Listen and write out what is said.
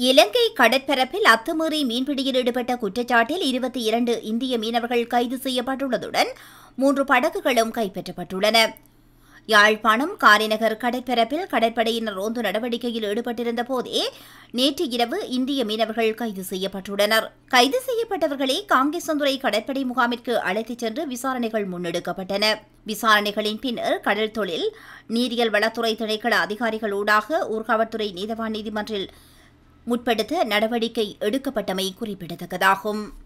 இலங்கை கடற்பரப்பில் அத்துமீறி மீன்பிடியில் ஈடுபட்ட குற்றச்சாட்டில் இருபத்தி இரண்டு இந்திய மீனவர்கள் கைது செய்யப்பட்டுள்ளதுடன் மூன்று படகுகளும் கைப்பற்றப்பட்டுள்ளன யாழ்ப்பாணம் காரிநகர் கடற்பரப்பில் கடற்படையினர் ரோந்து நடவடிக்கையில் ஈடுபட்டிருந்த போதே நேற்று இரவு இந்திய மீனவர்கள் கைது செய்யப்பட்டுள்ளனர் கைது செய்யப்பட்டவர்களை காங்கேசந்துறை கடற்படை முகாமிற்கு அழைத்துச் சென்று விசாரணைகள் முன்னெடுக்கப்பட்டன விசாரணைகளின் பின்னர் கடல் தொழில் நீரியல் வளத்துறை திணைக்கள அதிகாரிகள் ஊடாக ஊர்காவல்துறை நீதவான் நீதிமன்றில் முற்படுத்த நடவடிக்கை எடுக்கப்பட்டமை குறிப்பிடத்தக்கதாகும்